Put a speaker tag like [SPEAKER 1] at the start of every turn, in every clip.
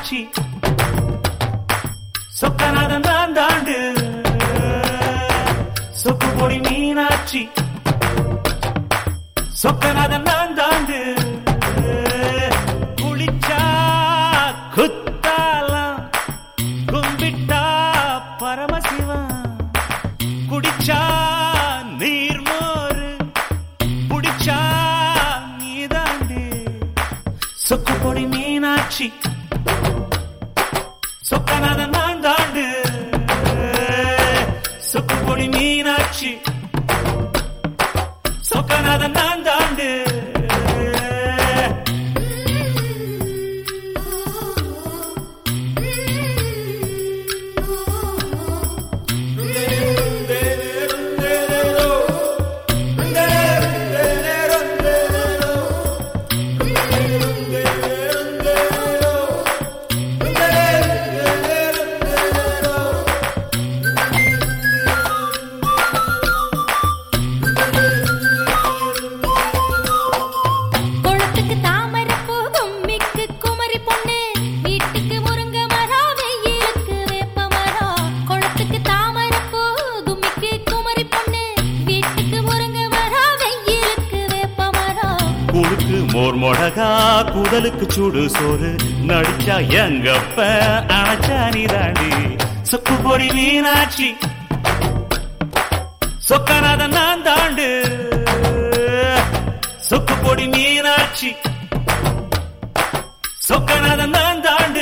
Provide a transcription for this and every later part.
[SPEAKER 1] மீனாட்சி சொக்கநாதன் தான் தாண்டு சொக்கு பொடி மீனாட்சி சொக்கநாதன் தான் தாண்டு குளிச்சா குத்தாலாம் கும்பிட்டா பரமசிவன் குடிச்சா நீர்மோரு புடிச்சா நீதாண்டு சொக்கு பொடி மீனாட்சி சொக்கநாதன் நான் தாண்டு சொக்கு பொடி மீனாட்சி சொக்கநாதன் நான் தாண்டு
[SPEAKER 2] குளத்துக்கு தாமரை பூ கும்மிக்கு குமரி பொண்ணு வீட்டுக்கு முருங்க மரம் வெயிலுக்கு வேப்ப மரம் குளத்துக்கு தாமரை பூ கும்மிக்கு குமரி பொண்ணு வீட்டுக்கு முருங்க மரம் வெயிலுக்கு வேப்ப மரம்
[SPEAKER 1] குழுக்கு மோர் மொடகா குடலுக்கு சூடு சோறு நடிச்சா எங்கப்ப அணைச்சா நீதாண்டி சொக்கு பொடி மீனாட்சி சொக்கநாதன் நான் தாண்டு சொக்கு பொடி மீனாட்சி சொக்கநாதன் நான் தாண்டு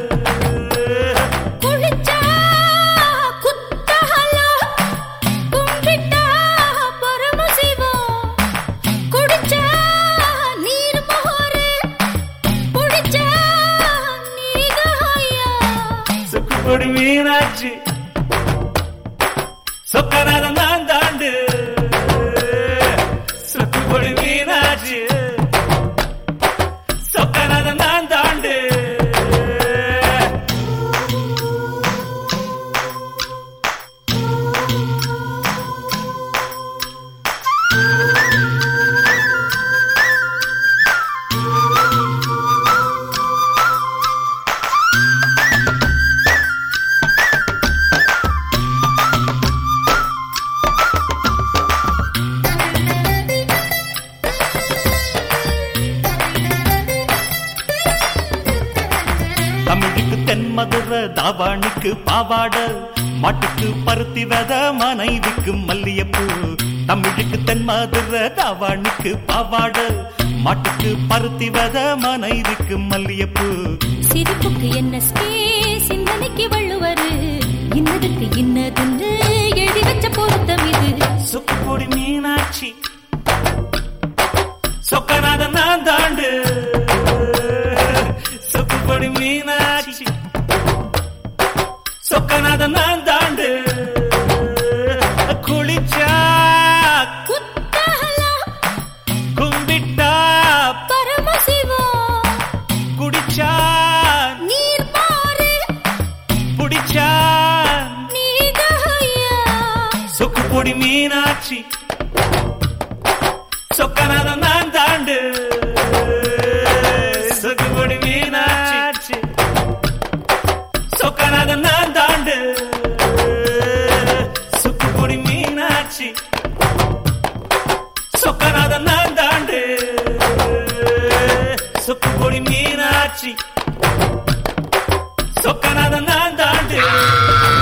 [SPEAKER 2] குளிச்சா குத்தாலம் கும்பிட்டா பரமசிவம் குடிச்சா நீர் மோரு புடிச்சா நீதாயா
[SPEAKER 1] சொக்கு பொடி மீனாட்சி சொக்கநாதன் நான் தாண்டு சொக்கு பொடி மீனாட்சி சொக்கநாதன் நான் தாண்டு தமிழுக்கு தென்மதுர தாவாணிக்கு பாவாட மாட்டுக்கு பருத்தி வித மனைவிக்கு மல்லியப்பூ தமிழுக்கு தென்மதுர தாவாணிக்கு பாவாட மாட்டுக்கு பருத்தி வித மனைவிக்கு மல்லியப்பூ
[SPEAKER 2] சிரிப்புக்கு என்ன ஸ்பேஸ் சிந்தனைக்கு வள்ளுவரு இன்னதுக்கு இன்னதுன்னு எழுதி வச்ச பொருத்தம் இது
[SPEAKER 1] சுக்குப்பொடி மீனாட்சி சொக்கநாதன் நான் தாண்டு சுக்குப்பொடி மீனாட்சி சொக்கநாதன் நான் தாண்டு குளிச்சா
[SPEAKER 2] குத்தாலம்
[SPEAKER 1] கும்பிட்டா
[SPEAKER 2] பரமசிவம்
[SPEAKER 1] குடிச்சா
[SPEAKER 2] நீர் மாறு
[SPEAKER 1] புடிச்சா
[SPEAKER 2] நீதாயா
[SPEAKER 1] சொக்குப்பொடி மீனாட்சி சொக்கநாதன் நான் தாண்டு சொக்குப்பொடி மீனாட்சி சொக்கநாதன் நான் தாண்டு சொக்குப்பொடி மீனாட்சி சொக்கநாதன் நான் தாண்டு சொக்குப்பொடி மீனாட்சி சொக்கநாதன் நான் தாண்டு